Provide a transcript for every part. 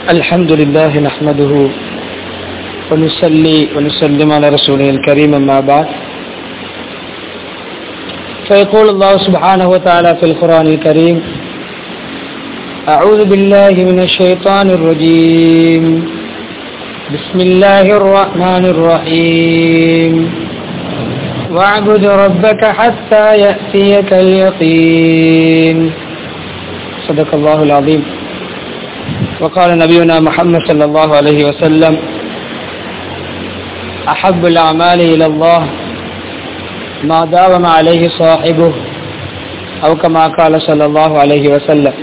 الحمد لله نحمده ونصلي ونسلم على رسوله الكريم أما بعد فيقول الله سبحانه وتعالى في القرآن الكريم أعوذ بالله من الشيطان الرجيم بسم الله الرحمن الرحيم واعبد ربك حتى يأتيك اليقين صدق الله العظيم وقال نبينا محمد صلى الله عليه وسلم أحب الأعمال إلى الله ما داوم عليه صاحبه أو كما قال صلى الله عليه وسلم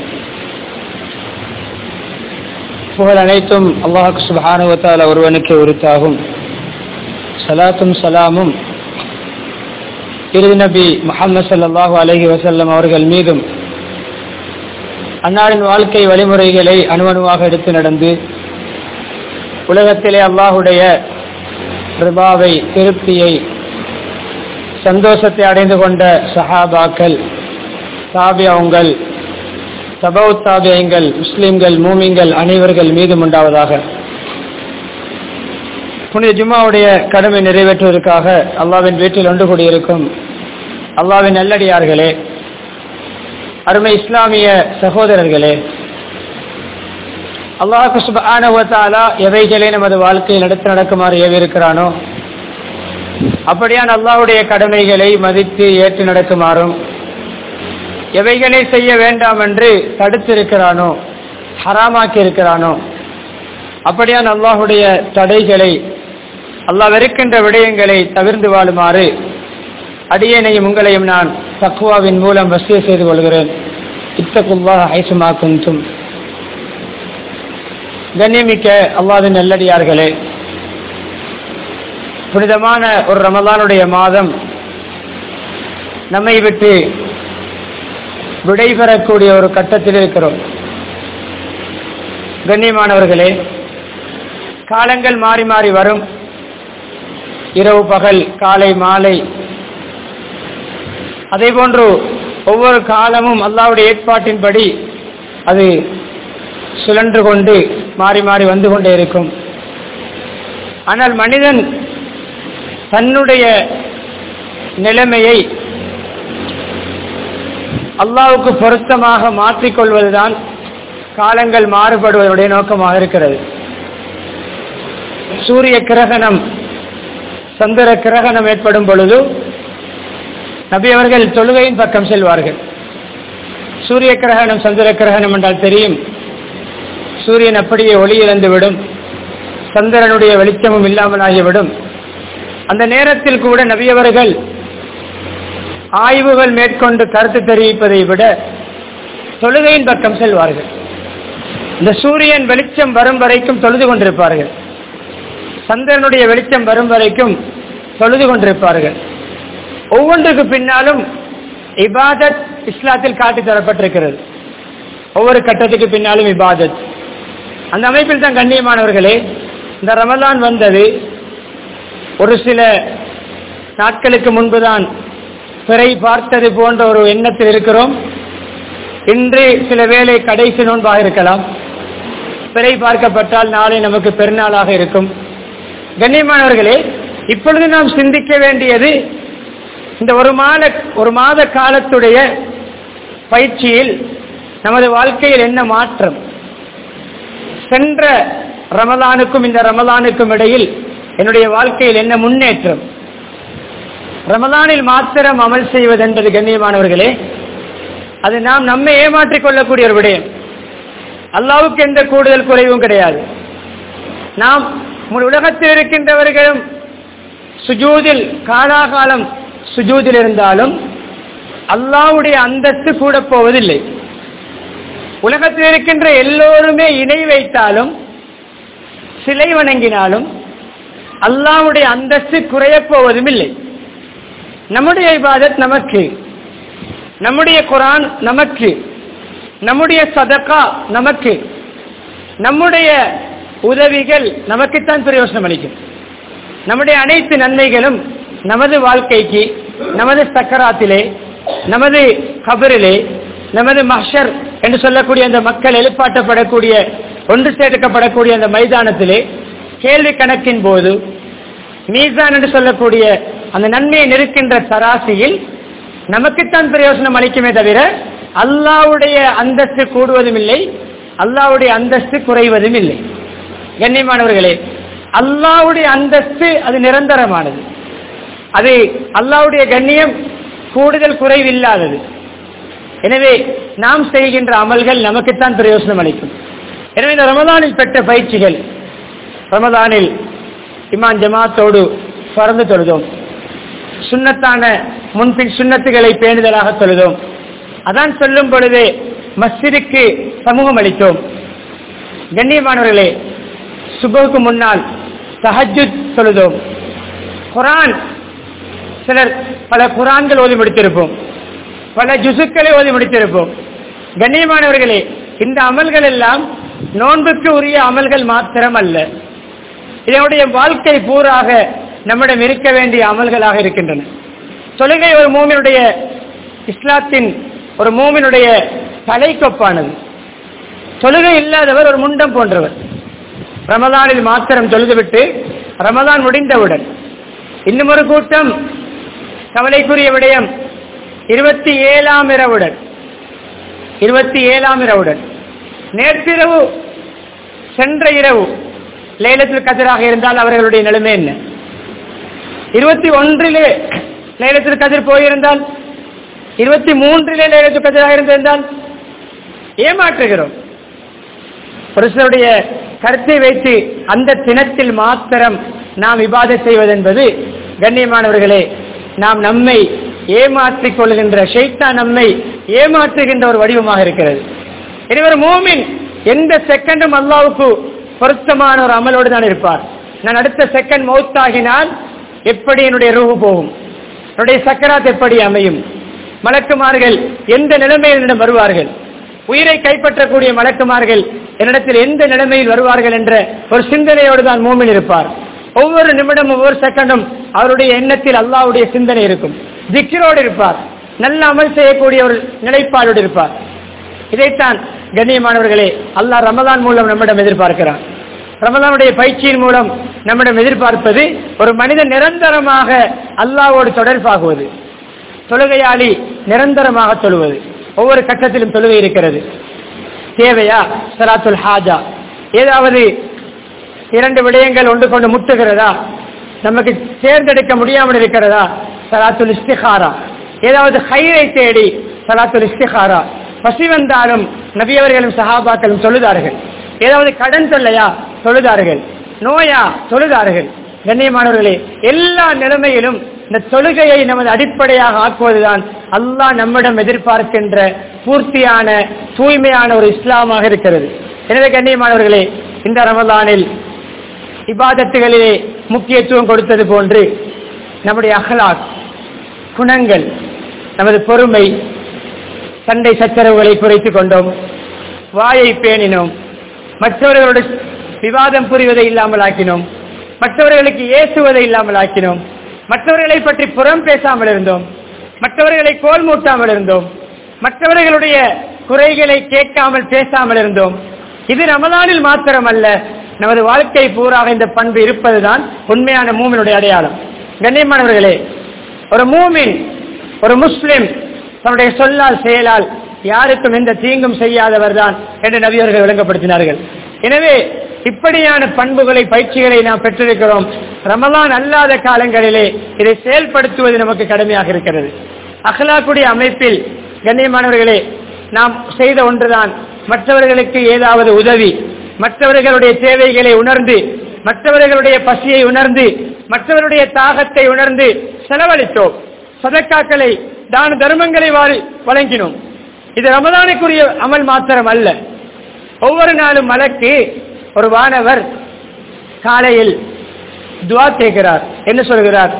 புகழ் அனைத்தும் அல்லாஹுக்கு சுபஹானுவத்தால் ஒருவனுக்கு உரித்தாகும் சலாத்தும் சலாமும் இறுதி நபி முகமது சல்லாஹூ அலஹி வசல்லம் அவர்கள் மீதும் அன்னாரின் வாழ்க்கை வழிமுறைகளை அணுவணுவாக எடுத்து நடந்து உலகத்திலே அல்லாஹுடைய ரிபாவை திருப்தியை சந்தோஷத்தை அடைந்து கொண்ட சஹாபாக்கள் தாபியங்கள் சபவு தாபியங்கள் முஸ்லிம்கள் மூமிங்கள் அனைவர்கள் மீதும் உண்டாவதாக புனித ஜும்மாவுடைய கடமை நிறைவேற்றுவதற்காக அல்லாவின் வீட்டில் ஒன்று கூடியிருக்கும் அல்லாவின் நல்லடியார்களே அருமை இஸ்லாமிய சகோதரர்களே அல்லாஹு சுபானவத்தாலா எவைகளே நமது வாழ்க்கையில் நடத்த நடக்குமாறு ஏவிருக்கிறானோ அப்படியான் அல்லாஹுடைய கடமைகளை மதித்து ஏற்று நடக்குமாறும் எவைகளை செய்ய வேண்டாம் என்று தடுத்திருக்கிறானோ ஹராமாக்கி இருக்கிறானோ அப்படியான் அல்லாஹுடைய தடைகளை அல்லாஹ் வெறுக்கின்ற விடயங்களை தவிர்ந்து வாழுமாறு அடியேனையும் உங்களையும் நான் தக்குவாவின் மூலம் வசிய செய்து கொள்கிறேன் இத்தகுல்லாஹ் ஐசுமா குந்தும் கண்ணியமிக்க அல்லாவின் நல்லடியார்களே புனிதமான ஒரு ரமலானுடைய மாதம் நம்மை விட்டு விடைபெறக்கூடிய ஒரு கட்டத்தில் இருக்கிறோம் கண்ணியமானவர்களே காலங்கள் மாறி மாறி வரும் இரவு பகல் காலை மாலை அதே போன்று ஒவ்வொரு காலமும் அல்லாவுடைய ஏற்பாட்டின்படி அது சுழன்று கொண்டு மாறி மாறி வந்து கொண்டே இருக்கும் ஆனால் மனிதன் தன்னுடைய நிலைமையை அல்லாவுக்கு பொருத்தமாக மாற்றிக்கொள்வதுதான் காலங்கள் மாறுபடுவதனுடைய நோக்கமாக இருக்கிறது சூரிய கிரகணம் சந்திர கிரகணம் ஏற்படும் பொழுது நபி அவர்கள் தொழுகையின் பக்கம் செல்வார்கள் சூரிய கிரகணம் சந்திர கிரகணம் என்றால் தெரியும் சூரியன் அப்படியே ஒளி இழந்துவிடும் சந்திரனுடைய வெளிச்சமும் இல்லாமல் ஆகிவிடும் அந்த நேரத்தில் கூட நபியவர்கள் ஆய்வுகள் மேற்கொண்டு கருத்து தெரிவிப்பதை விட தொழுகையின் பக்கம் செல்வார்கள் இந்த சூரியன் வெளிச்சம் வரும் வரைக்கும் தொழுது கொண்டிருப்பார்கள் சந்திரனுடைய வெளிச்சம் வரும் வரைக்கும் தொழுது கொண்டிருப்பார்கள் ஒவ்வொன்றுக்கு பின்னாலும் இபாதத் இஸ்லாத்தில் காட்டி தரப்பட்டிருக்கிறது ஒவ்வொரு கட்டத்துக்கு பின்னாலும் இபாதத் அந்த அமைப்பில் தான் கண்ணியமானவர்களே இந்த ரமலான் வந்தது ஒரு சில நாட்களுக்கு முன்புதான் பிறை பார்த்தது போன்ற ஒரு எண்ணத்தில் இருக்கிறோம் இன்று சில வேலை கடைசி நோன்பாக இருக்கலாம் பிறை பார்க்கப்பட்டால் நாளை நமக்கு பெருநாளாக இருக்கும் கண்ணியமானவர்களே இப்பொழுது நாம் சிந்திக்க வேண்டியது இந்த ஒரு மாத ஒரு மாத காலத்துடைய பயிற்சியில் நமது வாழ்க்கையில் என்ன மாற்றம் சென்ற ரமலானுக்கும் இந்த ரமலானுக்கும் இடையில் என்னுடைய வாழ்க்கையில் என்ன முன்னேற்றம் ரமலானில் மாத்திரம் அமல் செய்வது என்பது கண்ணியமானவர்களே அது நாம் நம்மை ஏமாற்றிக் கொள்ளக்கூடிய ஒரு விடயம் அல்லாவுக்கு எந்த கூடுதல் குறைவும் கிடையாது நாம் உலகத்தில் இருக்கின்றவர்களும் சுஜூதில் காலாகாலம் சுஜூதில் இருந்தாலும் அல்லாவுடைய அந்தஸ்து கூட போவதில்லை உலகத்தில் இருக்கின்ற எல்லோருமே இணை வைத்தாலும் சிலை வணங்கினாலும் அல்லாவுடைய அந்தஸ்து குறையப் போவதும் இல்லை நம்முடைய இபாதத் நமக்கு நம்முடைய குரான் நமக்கு நம்முடைய சதக்கா நமக்கு நம்முடைய உதவிகள் நமக்குத்தான் பிரயோசனம் அளிக்கும் நம்முடைய அனைத்து நன்மைகளும் நமது வாழ்க்கைக்கு நமது சக்கராத்திலே நமது கபரிலே நமது மஹர் என்று சொல்லக்கூடிய அந்த மக்கள் எழுப்பாட்டப்படக்கூடிய ஒன்று சேர்க்கப்படக்கூடிய அந்த மைதானத்திலே கேள்வி கணக்கின் போது மீசான் என்று சொல்லக்கூடிய அந்த நன்மையை நெருக்கின்ற தராசியில் நமக்குத்தான் பிரயோசனம் அளிக்குமே தவிர அல்லாவுடைய அந்தஸ்து கூடுவதும் இல்லை அல்லாவுடைய அந்தஸ்து குறைவதும் இல்லை கண்ணியமானவர்களே அல்லாவுடைய அந்தஸ்து அது நிரந்தரமானது அது அல்லாவுடைய கண்ணியம் கூடுதல் குறைவில்லாதது எனவே நாம் செய்கின்ற அமல்கள் நமக்குத்தான் பிரயோசனம் அளிக்கும் எனவே இந்த ரமதானில் பெற்ற பயிற்சிகள் ரமதானில் இமான் ஜமாத்தோடு பறந்து தொழுதோம் சுண்ணத்தான முன்பின் சுண்ணத்துகளை பேணுதலாக தொழுதோம் அதான் சொல்லும் பொழுதே மஸ்ஜிதுக்கு சமூகம் அளித்தோம் கண்ணியமானவர்களே சுபுக்கு முன்னால் தஹஜுத் தொழுதோம் குரான் சிலர் பல குரான்கள் ஓதி முடித்திருப்போம் பல ஜுசுக்களை ஓதி முடித்திருப்போம் கண்ணியமானவர்களே இந்த அமல்கள் எல்லாம் நோன்புக்கு உரிய அமல்கள் மாத்திரம் அல்ல இதனுடைய வாழ்க்கை பூராக நம்மிடம் இருக்க வேண்டிய அமல்களாக இருக்கின்றன தொழுகை ஒரு மூமினுடைய இஸ்லாத்தின் ஒரு மூமினுடைய தலைக்கொப்பானது தொழுகை இல்லாதவர் ஒரு முண்டம் போன்றவர் ரமதானில் மாத்திரம் தொழுதுவிட்டு ரமதான் முடிந்தவுடன் இன்னும் ஒரு கூட்டம் கவலைக்குரிய விடயம் இருபத்தி ஏழாம் இரவுடன் இருபத்தி ஏழாம் இரவுடன் நேற்றிரவு சென்ற இரவு லைலத்தில் கதிராக இருந்தால் அவர்களுடைய நிலைமை என்ன இருபத்தி ஒன்றிலே லைலத்தில் கதிர் போயிருந்தால் இருபத்தி மூன்றிலே லைலத்தில் கதிராக இருந்திருந்தால் ஏமாற்றுகிறோம் ஒரு சிலருடைய கருத்தை வைத்து அந்த தினத்தில் மாத்திரம் நாம் விவாத செய்வதென்பது கண்ணியமானவர்களே நாம் நம்மை ஏமாற்றிக் கொள்கின்ற ஷைத்தா நம்மை ஏமாற்றுகின்ற ஒரு வடிவமாக இருக்கிறது இவர் மூமின் எந்த செகண்டும் அல்லாவுக்கு பொருத்தமான ஒரு அமலோடு தான் இருப்பார் நான் அடுத்த செகண்ட் மௌத்தாகினால் எப்படி என்னுடைய ரூஹு போகும் என்னுடைய சக்கராத் எப்படி அமையும் மலக்குமார்கள் எந்த நிலைமையில் என்னிடம் வருவார்கள் உயிரை கைப்பற்றக்கூடிய மலக்குமார்கள் என்னிடத்தில் எந்த நிலைமையில் வருவார்கள் என்ற ஒரு சிந்தனையோடு தான் மூமின் இருப்பார் ஒவ்வொரு நிமிடம் ஒவ்வொரு செகண்டும் அவருடைய எண்ணத்தில் அல்லாவுடைய சிந்தனை இருக்கும் திக்கிரோடு இருப்பார் நல்ல அமல் செய்யக்கூடிய ஒரு நிலைப்பாடோடு இருப்பார் இதைத்தான் கண்ணியமானவர்களே அல்லாஹ் ரமதான் மூலம் நம்மிடம் எதிர்பார்க்கிறான் ரமதானுடைய பயிற்சியின் மூலம் நம்மிடம் எதிர்பார்ப்பது ஒரு மனிதன் நிரந்தரமாக அல்லாவோடு தொடர்பாகுவது தொழுகையாளி நிரந்தரமாக தொழுவது ஒவ்வொரு கட்டத்திலும் தொழுகை இருக்கிறது தேவையா சலாத்துல் ஹாஜா ஏதாவது இரண்டு விடயங்கள் ஒன்று கொண்டு முட்டுகிறதா நமக்கு தேர்ந்தெடுக்க முடியாமல் இருக்கிறதா சலாத்துல் இஸ்திகாரா ஏதாவது ஹைரை தேடி சலாத்துல் இஸ்திகாரா பசி வந்தாலும் நபியவர்களும் சஹாபாக்களும் தொழுதார்கள் ஏதாவது கடன் தொல்லையா தொழுதார்கள் நோயா தொழுதார்கள் கண்ணியமானவர்களே எல்லா நிலைமையிலும் இந்த தொழுகையை நமது அடிப்படையாக ஆக்குவதுதான் அல்லாஹ் நம்மிடம் எதிர்பார்க்கின்ற பூர்த்தியான தூய்மையான ஒரு இஸ்லாமாக இருக்கிறது எனவே கண்ணியமானவர்களே இந்த ரமலானில் இபாதத்துகளிலே முக்கியத்துவம் கொடுத்தது போன்று நம்முடைய அகலாக் குணங்கள் நமது பொறுமை சண்டை சச்சரவுகளை குறைத்துக் கொண்டோம் வாயை பேணினோம் மற்றவர்களோடு விவாதம் புரிவதை இல்லாமல் ஆக்கினோம் மற்றவர்களுக்கு ஏசுவதை இல்லாமல் ஆக்கினோம் மற்றவர்களை பற்றி புறம் பேசாமல் இருந்தோம் மற்றவர்களை கோல் மூட்டாமல் இருந்தோம் மற்றவர்களுடைய குறைகளை கேட்காமல் பேசாமல் இருந்தோம் இது ரமதானில் மாத்திரம் அல்ல நமது வாழ்க்கை பூராக இந்த பண்பு இருப்பதுதான் உண்மையான மூமினுடைய அடையாளம் கண்ணியமானவர்களே ஒரு மூமின் ஒரு முஸ்லிம் தன்னுடைய சொல்லால் செயலால் யாருக்கும் எந்த தீங்கும் செய்யாதவர் தான் என்று நபியர்கள் விளங்கப்படுத்தினார்கள் எனவே இப்படியான பண்புகளை பயிற்சிகளை நாம் பெற்றிருக்கிறோம் ரமலான் அல்லாத காலங்களிலே இதை செயல்படுத்துவது நமக்கு கடமையாக இருக்கிறது அகலாக்குடைய அமைப்பில் கண்ணியமானவர்களே நாம் செய்த ஒன்றுதான் மற்றவர்களுக்கு ஏதாவது உதவி மற்றவர்களுடைய தேவைகளை உணர்ந்து மற்றவர்களுடைய பசியை உணர்ந்து மற்றவருடைய தாகத்தை உணர்ந்து செலவழித்தோம் சதக்காக்களை தான தர்மங்களை வாரி வழங்கினோம் இது ரமதானுக்குரிய அமல் மாத்திரம் அல்ல ஒவ்வொரு நாளும் மலக்கு ஒரு வானவர் காலையில் துவா கேட்கிறார் என்ன சொல்கிறார்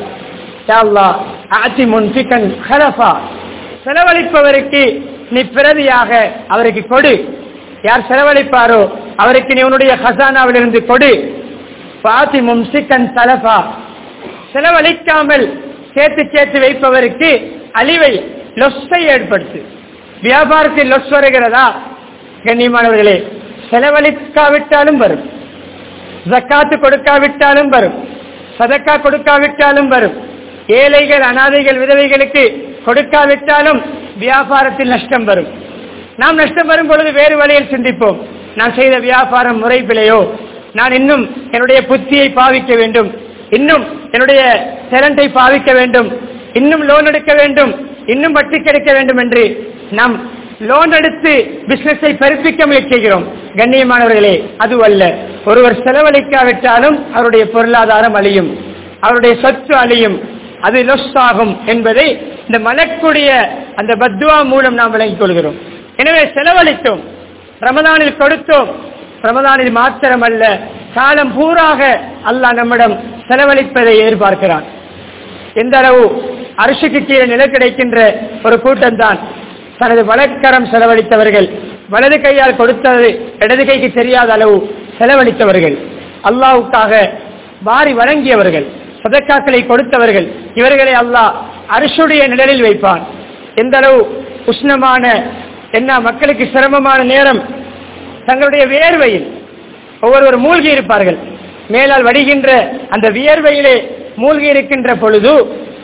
செலவழிப்பவருக்கு நீ பிரதியாக அவருக்கு கொடு யார் செலவழிப்பாரோ அவருக்கு நீ உன்னுடைய ஹசானாவிலிருந்து கொடு பாத்தி மும்சிக்கன் தலபா செலவழிக்காமல் சேர்த்து சேர்த்து வைப்பவருக்கு அழிவை லொஸ்ஸை ஏற்படுத்து வியாபாரத்தில் லொஸ் வருகிறதா கண்ணியமானவர்களே செலவழிக்காவிட்டாலும் வரும் ஜக்காத்து கொடுக்காவிட்டாலும் வரும் சதக்கா கொடுக்காவிட்டாலும் வரும் ஏழைகள் அனாதைகள் விதவைகளுக்கு கொடுக்காவிட்டாலும் வியாபாரத்தில் நஷ்டம் வரும் நாம் நஷ்டம் வரும் பொழுது வேறு வழியில் சிந்திப்போம் நான் செய்த வியாபாரம் முறைப்பிலையோ நான் இன்னும் என்னுடைய புத்தியை பாவிக்க வேண்டும் இன்னும் என்னுடைய டேலண்டை பாவிக்க வேண்டும் இன்னும் லோன் எடுக்க வேண்டும் இன்னும் வட்டி கிடைக்க வேண்டும் என்று நாம் லோன் எடுத்து பிசினஸை பெருப்பிக்க முயற்சிக்கிறோம் கண்ணியமானவர்களே அதுவல்ல ஒருவர் செலவழிக்காவிட்டாலும் அவருடைய பொருளாதாரம் அழியும் அவருடைய சொத்து அழியும் அது லொஸ் ஆகும் என்பதை இந்த மலக்குடைய அந்த பத்வா மூலம் நாம் விளங்கிக் கொள்கிறோம் எனவே செலவழித்தோம் ரமதானில் கொடுத்தோம் ரமதானில் மாத்திரமல்ல காலம் பூராக அல்லாஹ் நம்மிடம் செலவழிப்பதை எதிர்பார்க்கிறான் எந்த அளவு அரசுக்கு கீழே நிலை கிடைக்கின்ற ஒரு கூட்டம் தான் தனது வழக்கரம் செலவழித்தவர்கள் வலது கையால் கொடுத்தது இடது கைக்கு தெரியாத அளவு செலவழித்தவர்கள் அல்லாவுக்காக வாரி வழங்கியவர்கள் சதக்காக்களை கொடுத்தவர்கள் இவர்களை அல்லாஹ் அரசுடைய நிழலில் வைப்பான் எந்த அளவு உஷ்ணமான என்ன மக்களுக்கு சிரமமான நேரம் தங்களுடைய வியர்வையில் ஒவ்வொருவர் மூழ்கி இருப்பார்கள் மேலால் வடிகின்ற அந்த வியர்வையிலே மூழ்கி இருக்கின்ற பொழுது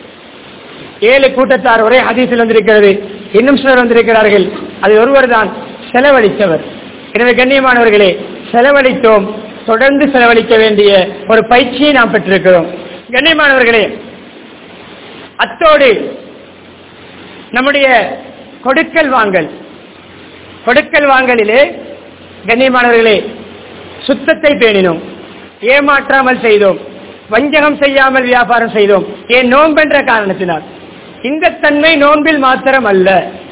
ஏழு கூட்டத்தார் ஒரே ஹதீஸில் வந்திருக்கிறது இன்னும் சிலர் வந்திருக்கிறார்கள் அது ஒருவர் தான் செலவழித்தவர் எனவே கண்ணியமானவர்களே செலவழித்தோம் தொடர்ந்து செலவழிக்க வேண்டிய ஒரு பயிற்சியை நாம் பெற்றிருக்கிறோம் கண்ணியமானவர்களே அத்தோடு நம்முடைய கொடுக்கல் வாங்கல் கொடுக்கல் வாங்கலிலே கண்ணியமானவர்களே சுத்தத்தை பேணினோம் ஏமாற்றாமல் செய்தோம் வஞ்சகம் செய்யாமல் வியாபாரம் செய்தோம் ஏன் நோன்பென்ற காரணத்தினால் இந்த தன்மை நோன்பில் மாத்திரம் அல்ல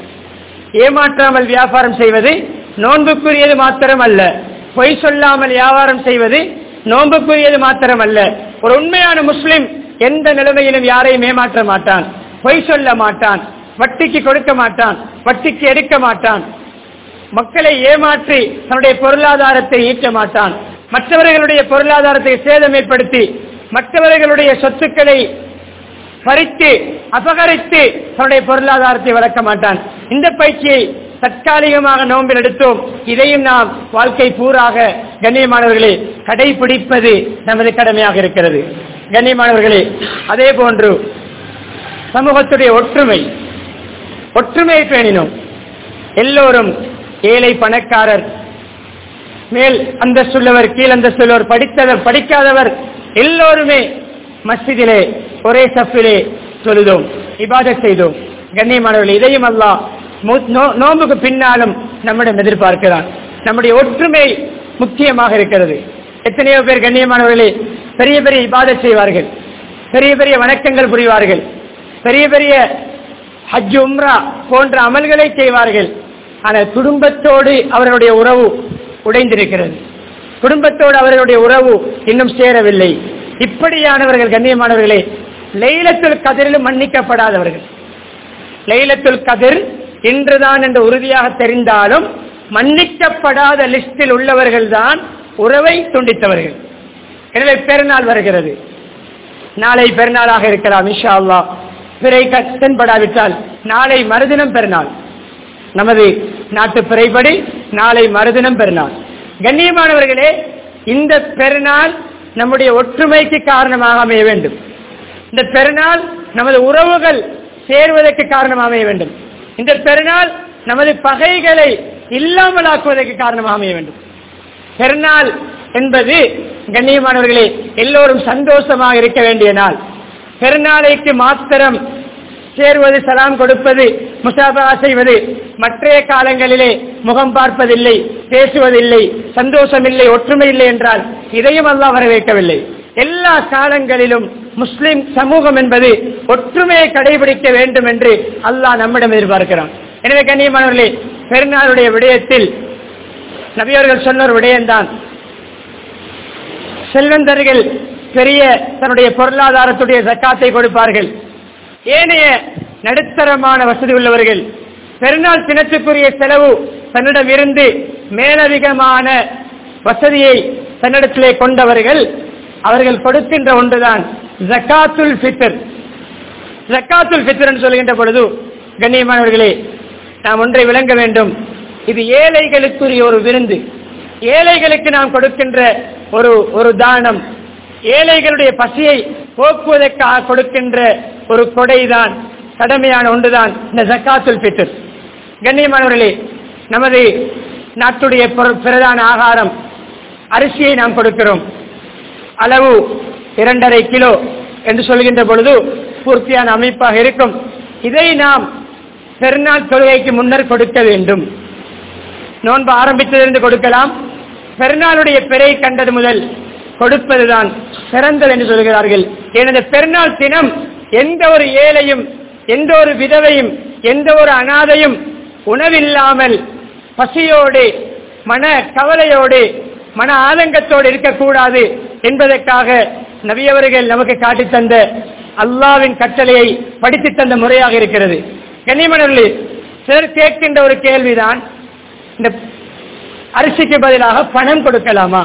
ஏமாற்றாமல் வியாபாரம் செய்வது நோன்புக்குரியது மாத்திரம் அல்ல பொய் சொல்லாமல் வியாபாரம் செய்வது நோன்புக்குரியது மாத்திரம் அல்ல ஒரு உண்மையான முஸ்லிம் எந்த நிலைமையிலும் யாரையும் ஏமாற்ற மாட்டான் பொய் சொல்ல மாட்டான் வட்டிக்கு கொடுக்க மாட்டான் வட்டிக்கு எடுக்க மாட்டான் மக்களை ஏமாற்றி தன்னுடைய பொருளாதாரத்தை ஈட்ட மாட்டான் மற்றவர்களுடைய பொருளாதாரத்தை சேதம் ஏற்படுத்தி மற்றவர்களுடைய சொத்துக்களை பறித்து அபகரித்து தன்னுடைய பொருளாதாரத்தை வளர்க்க மாட்டான் இந்த பயிற்சியை தற்காலிகமாக நோம்பில் எடுத்தோம் இதையும் நாம் வாழ்க்கை பூராக கண்ணியமானவர்களே கடைபிடிப்பது நமது கடமையாக இருக்கிறது கண்ணியமானவர்களே அதே போன்று சமூகத்துடைய ஒற்றுமை ஒற்றுமையை பேணினோம் எல்லோரும் ஏழை பணக்காரர் மேல் அந்தஸ்துள்ளவர் கீழ் அந்தஸ்துள்ளவர் படித்தவர் படிக்காதவர் எல்லோருமே மஸ்ஜிதிலே ஒரே சஃபிலே தொழுதோம் இபாதத் செய்தோம் கண்ணியமானவர்கள் இதையும் அல்லாஹ் மு- நோ- நோன்புக்கு பின்னாலும் நம்மிடம் எதிர்பார்க்கிறான் நம்முடைய ஒற்றுமை முக்கியமாக இருக்கிறது எத்தனையோ பேர் கண்ணியமானவர்களே பெரிய பெரிய இபாதத் செய்வார்கள் பெரிய பெரிய வணக்கங்கள் புரிவார்கள் பெரிய பெரிய ஹஜ் உம்ரா போன்ற அமல்களை செய்வார்கள் ஆனால் குடும்பத்தோடு அவர்களுடைய உறவு உடைந்திருக்கிறது குடும்பத்தோடு அவர்களுடைய உறவு இன்னும் சேரவில்லை இப்படியானவர்கள் கண்ணியமானவர்களே லைலத்துல் கதிரிலும் மன்னிக்கப்படாதவர்கள் லைலத்துல் கதிர் இன்றுதான் என்று உறுதியாக தெரிந்தாலும் மன்னிக்கப்படாத லிஸ்டில் உள்ளவர்கள் தான் உறவை துண்டித்தவர்கள் எனவே பெருநாள் வருகிறது நாளை பெருநாளாக இருக்கலாம் இன்ஷா அல்லாஹ் பிறை க- தென்படாவிட்டால் நாளை மறுதினம் பெருநாள் நமது நாட்டு பிறைப்படி நாளை மறுதினம் பெருநாள் கண்ணியமானவர்களே இந்த பெருநாள் நம்முடைய ஒற்றுமைக்கு காரணமாக அமைய வேண்டும் இந்த பெருநாள் நமது உறவுகள் சேர்வதற்கு காரணமாக அமைய வேண்டும் இந்த பெருநாள் நமது பகைகளை இல்லாமலாக்குவதற்கு காரணமாக அமைய வேண்டும் பெருநாள் என்பது கண்ணியமானவர்களே எல்லோரும் சந்தோஷமாக இருக்க வேண்டிய நாள் பெருநாளைக்கு மாத்திரம் சேருவது சலாம் கொடுப்பது முசாபா செய்வது மற்றைய காலங்களிலே முகம் பார்ப்பதில்லை பேசுவதில்லை சந்தோஷம் இல்லை ஒற்றுமை இல்லை என்றால் இதையும் அல்லாஹ் வரவேற்கவில்லை எல்லா காலங்களிலும் முஸ்லிம் சமூகம் என்பது ஒற்றுமையை கடைபிடிக்க வேண்டும் என்று அல்லாஹ் நம்மிடம் எதிர்பார்க்கிறான் எனவே கண்ணியமானவர்களே பெருநாளுடைய விடயத்தில் நபியவர்கள் சொன்ன ஒரு விடயம்தான் செல்வந்தர்கள் பெரிய தன்னுடைய பொருளாதாரத்துடைய ஜக்காத்தை கொடுப்பார்கள் ஏனைய நடுத்தரமான வசதி உள்ளவர்கள் பெருநாள் தினத்துக்குரிய செலவு தன்னிடம் இருந்து மேலதிகமான வசதியை தன்னிடத்திலே கொண்டவர்கள் அவர்கள் கொடுக்கின்ற ஒன்றுதான் ஜக்காத்துல் ஃபித்ர் ஜக்காத்துல் ஃபித்ர் என்று சொல்கின்ற பொழுது கண்ணியமானவர்களே நாம் ஒன்றை விளங்க வேண்டும் இது ஏழைகளுக்குரிய ஒரு விருந்து ஏழைகளுக்கு நாம் கொடுக்கின்ற ஒரு ஒரு தானம் ஏழைகளுடைய பசியை போக்குவதற்காக கொடுக்கின்ற ஒரு கொடைதான் கடமையான ஒன்றுதான் இந்த ஜக்காத்துல் பித்ர் கண்ணியமானவர்களே நமது நாட்டுடைய பொரு- பிரதான ஆகாரம் அரிசியை நாம் கொடுக்கிறோம் அளவு இரண்டரை கிலோ என்று சொல்கின்ற பொழுது பூர்த்தியான அமைப்பாக இருக்கும் இதை நாம் பெருநாள் தொழுகைக்கு முன்னர் கொடுக்க வேண்டும் நோன்பு ஆரம்பித்ததிலிருந்து கொடுக்கலாம் பெருநாளுடைய பிறை கண்டது முதல் கொடுப்பதுதான் சிறந்தது என்று சொல்கிறார்கள் எனது பெருநாள் தினம் எந்த ஒரு ஏழையும் எந்த ஒரு விதவையும் எந்த ஒரு அனாதையும் உணவில்லாமல் பசியோடு மன கவலையோடு மன ஆதங்கத்தோடு இருக்கக்கூடாது என்பதற்காக நபியவர்கள் நமக்கு காட்டித் தந்த அல்லாவின் கட்டளையை படித்து தந்த முறையாக இருக்கிறது கண்ணியமனர்களே சிலர் கேட்கின்ற ஒரு கேள்விதான் இந்த அரிசிக்கு பதிலாக பணம் கொடுக்கலாமா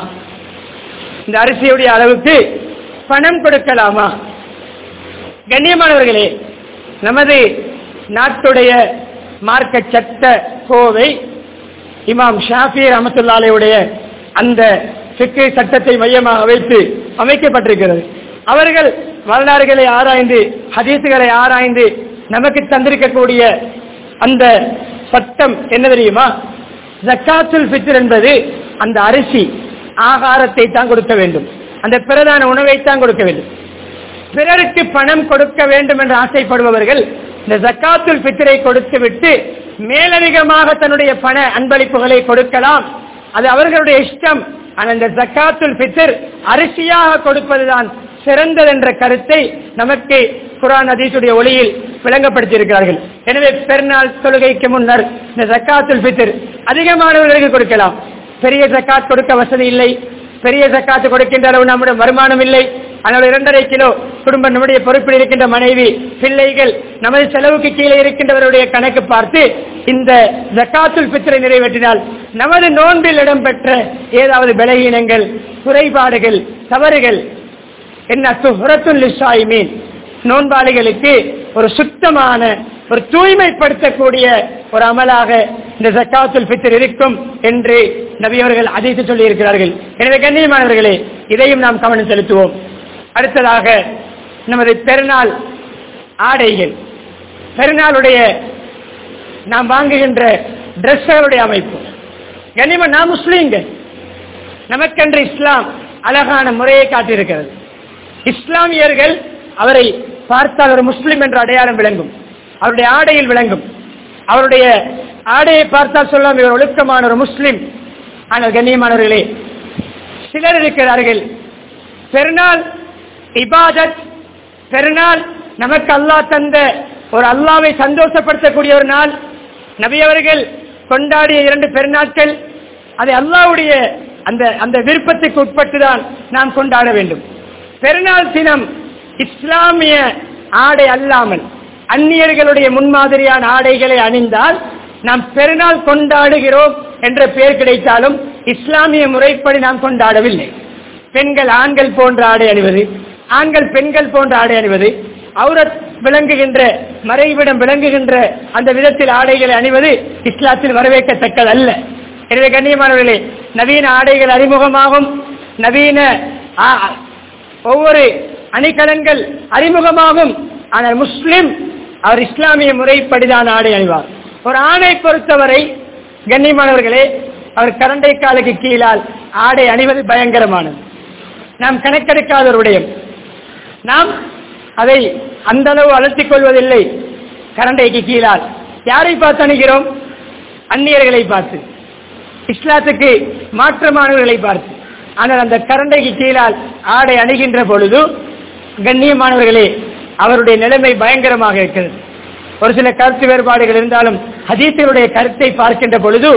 இந்த அரிசியுடைய அளவுக்கு பணம் கொடுக்கலாமா கண்ணியமானவர்களே நமது நாட்டுடைய மார்க்க சட்ட கோவை இமாம் ஷாஃபி ரமத்துல்லாலையுடைய அந்த சிக்கு சட்டத்தை மையமாக வைத்து அமைக்கப்பட்டிருக்கிறது அவர்கள் வரலாறுகளை ஆராய்ந்து ஹதீசுகளை ஆராய்ந்து நமக்கு தந்திருக்கக்கூடிய அந்த சட்டம் என்ன தெரியுமா ஜக்காத்துல் ஃபித்ர் என்பது அந்த அரிசி ஆகாரத்தை தான் கொடுக்க வேண்டும் அந்த பிரதான உணவை தான் கொடுக்க வேண்டும் பிறருக்கு பணம் கொடுக்க வேண்டும் என்று ஆசைப்படுபவர்கள் இந்த ஜக்காத்துல் ஃபித்ரை கொடுத்து விட்டு மேலதிகமாக தன்னுடைய பண அன்பளிப்புகளை கொடுக்கலாம் அது அவர்களுடைய இஷ்டம் ஆனால் இந்த ஜக்காத்துல் ஃபித்ர் அரிசியாக கொடுப்பதுதான் சிறந்தது என்ற கருத்தை நமக்கு குரான் அதீசுடைய ஒளியில் விளங்கப்படுத்தியிருக்கிறார்கள் எனவே பெருநாள் தொழுகைக்கு முன்னர் இந்த ஜக்காத்துல் ஃபித்ர் அதிகமானவர்களுக்கு கொடுக்கலாம் பெரிய ஜக்காத் கொடுக்க வசதி இல்லை பெரிய ஜக்காத்து கொடுக்கின்ற அளவு நம்முடைய வருமானம் இல்லை ஆனால் இரண்டரை கிலோ குடும்பம் நம்முடைய பொறுப்பில் இருக்கின்ற மனைவி பிள்ளைகள் நமது செலவுக்கு கீழே இருக்கின்றவருடைய கணக்கு பார்த்து இந்த ஜக்காத்துல் பித்திரை நிறைவேற்றினால் நமது நோன்பில் இடம்பெற்ற ஏதாவது பலகீனங்கள் குறைபாடுகள் தவறுகள் என்ன சுஹரத்துல் லிசாயிமீன் நோன்பாளிகளுக்கு ஒரு சுத்தமான ஒரு தூய்மைப்படுத்தக்கூடிய ஒரு அமலாக இந்த ஜக்காத்துல் பித்தர் இருக்கும் என்று நபியவர்கள் அதித்து சொல்லி இருக்கிறார்கள் எனவே கண்ணியமானவர்களே இதையும் நாம் கவனம் செலுத்துவோம் அடுத்ததாக நமது பெருநாள் ஆடைகள் பெருநாளுடைய நாம் வாங்குகின்ற டிரெஸ்களுடைய அமைப்பு கண்ணியமா நாம் முஸ்லீம்கள் நமக்கென்று இஸ்லாம் அழகான முறையை காட்டியிருக்கிறது இஸ்லாமியர்கள் அவரை பார்த்தால் ஒரு முஸ்லிம் என்ற அடையாளம் விளங்கும் அவருடைய ஆடையில் விளங்கும் அவருடைய ஆடையை பார்த்தால் சொல்லலாம் இவர் ஒழுக்கமான ஒரு முஸ்லிம் ஆனால் கண்ணியமானவர்களே சிலர் இருக்கிறார்கள் பெருநாள் இபாதத் பெருநாள் நமக்கு அல்லாஹ் தந்த ஒரு அல்லாவை சந்தோஷப்படுத்தக்கூடிய ஒரு நாள் நபியவர்கள் கொண்டாடிய இரண்டு பெருநாட்கள் அதை அல்லாவுடைய அந்த அந்த விருப்பத்துக்கு உட்பட்டுதான் நாம் கொண்டாட வேண்டும் பெருநாள் தினம் இஸ்லாமிய ஆடை அல்லாமல் அந்நியர்களுடைய முன்மாதிரியான ஆடைகளை அணிந்தால் நாம் பெருநாள் கொண்டாடுகிறோம் என்ற பெயர் கிடைத்தாலும் இஸ்லாமிய முறைப்படி நாம் கொண்டாடவில்லை பெண்கள் ஆண்கள் போன்ற ஆடை அணிவது ஆண்கள் பெண்கள் போன்ற ஆடை அணிவது அவுரத் விளங்குகின்ற மறைவிடம் விளங்குகின்ற அந்த விதத்தில் ஆடைகளை அணிவது இஸ்லாத்தில் வரவேற்கத்தக்கது அல்ல எனவே கண்ணியமானவர்களே நவீன ஆடைகள் அறிமுகமாகும் நவீன ஆ- ஒவ்வொரு அணிகலன்கள் அறிமுகமாகும் ஆனால் முஸ்லிம் அவர் இஸ்லாமிய முறைப்படிதான் ஆடை அணிவார் ஒரு ஆணை பொறுத்தவரை கண்ணியமானவர்களே அவர் கரண்டை காலுக்கு கீழால் ஆடை அணிவது பயங்கரமானது நாம் கணக்கெடுக்காத ஒரு விடயம் நாம் அதை அந்த அளவு அழுத்திக் கொள்வதில்லை கரண்டைக்கு கீழால் யாரை பார்த்து அணுகிறோம் அந்நியர்களை பார்த்து இஸ்லாத்துக்கு மாற்றமானவர்களை பார்த்து ஆனால் அந்த கரண்டைக்கு கீழால் ஆடை அணுகின்ற பொழுது கண்ணியமானவர்களே அவருடைய நிலைமை பயங்கரமாக இருக்கிறது ஒரு சில கருத்து வேறுபாடுகள் இருந்தாலும் ஹதீசருடைய கருத்தை பார்க்கின்ற பொழுது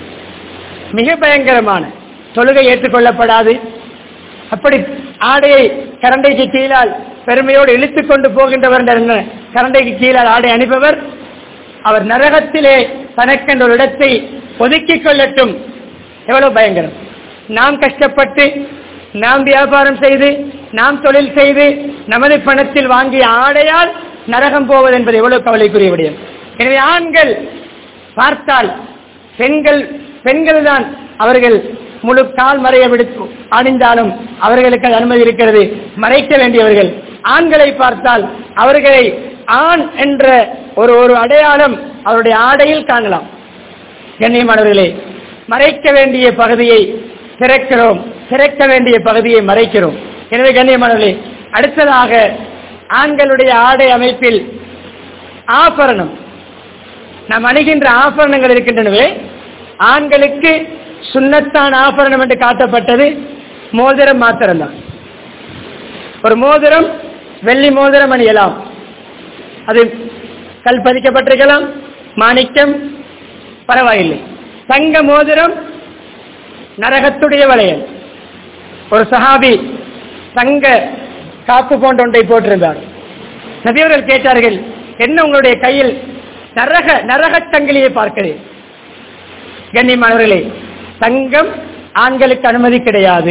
மிக பயங்கரமான தொழுகை ஏற்றுக்கொள்ளப்படாது அப்படி ஆடையை கரண்டைக்கு கீழால் பெருமையோடு இழுத்துக் கொண்டு போகின்றவர் என்ற கரண்டைக்கு கீழால் ஆடை அணிபவர் அவர் நரகத்திலே தனக்கென்ற ஒரு இடத்தை ஒதுக்கிக் கொள்ளட்டும் எவ்வளவு பயங்கரம் நாம் கஷ்டப்பட்டு நாம் வியாபாரம் செய்து நாம் தொழில் செய்து நமது பணத்தில் வாங்கிய ஆடையால் நரகம் போவது என்பது எவ்வளவு கவலைக்குரிய விடயம் எனவே ஆண்கள் பார்த்தால் பெண்கள் பெண்கள் தான் அவர்கள் முழு கால் மறைய விடுத்து அணிந்தாலும் அவர்களுக்கு அது அனுமதி இருக்கிறது மறைக்க வேண்டியவர்கள் ஆண்களை பார்த்தால் அவர்களை ஆண் என்ற ஒரு ஒரு அடையாளம் அவருடைய ஆடையில் காணலாம் கண்ணியமானவர்களே மறைக்க வேண்டிய பகுதியை திறக்கிறோம் திறக்க வேண்டிய பகுதியை மறைக்கிறோம் எனவே கண்ணியமானவர்களே அடுத்ததாக ஆண்களுடைய ஆடை அமைப்பில் ஆபரணம் நாம் அணுகின்ற ஆபரணங்கள் இருக்கின்றனவே ஆண்களுக்கு சுண்ணத்தான் ஆபரணம் என்று காட்டப்பட்டது மோதிரம் மாத்திரம்தான் ஒரு மோதிரம் வெள்ளி மோதிரம் அணியலாம் அது கல் பதிக்கப்பட்டிருக்கலாம் மாணிக்கம் பரவாயில்லை தங்க மோதிரம் நரகத்துடைய வளையல் ஒரு சஹாபி தங்க காப்பு போன்ற ஒன்றை போட்டிருந்தார் நபியவர்கள் கேட்டார்கள் என்ன உங்களுடைய கையில் நரக நரகச் சங்கிலியை பார்க்கிறேன் கண்ணியமானவர்களே தங்கம் ஆண்களுக்கு அனுமதி கிடையாது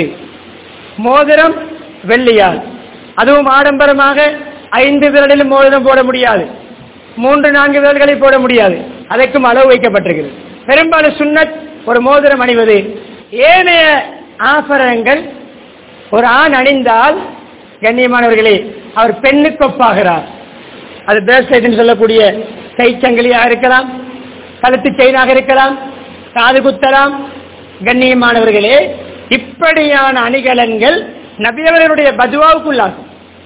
மோதிரம் வெள்ளியால் அதுவும் ஆடம்பரமாக ஐந்து விரலிலும் மோதிரம் போட முடியாது மூன்று நான்கு விரல்களை போட முடியாது அதற்கும் அளவு வைக்கப்பட்டிருக்கிறது பெரும்பாலும் சுன்னத் ஒரு மோதிரம் அணிவது ஏனைய ஆபரணங்கள் ஒரு ஆண் அணிந்தால் கண்ணியமானவர்களே அவர் பெண்ணுக்கு ஒப்பாகிறார் அது பிரேஸ்லெட் சொல்லக்கூடிய கைச்சங்கிலியாக இருக்கலாம் கழுத்து செயினாக இருக்கலாம் காது குத்தலாம் கண்ணியமானவர்களே இப்படியான அணிகலன்கள் நபியவர்களுடைய பதுவாவுக்குள்ளாகும்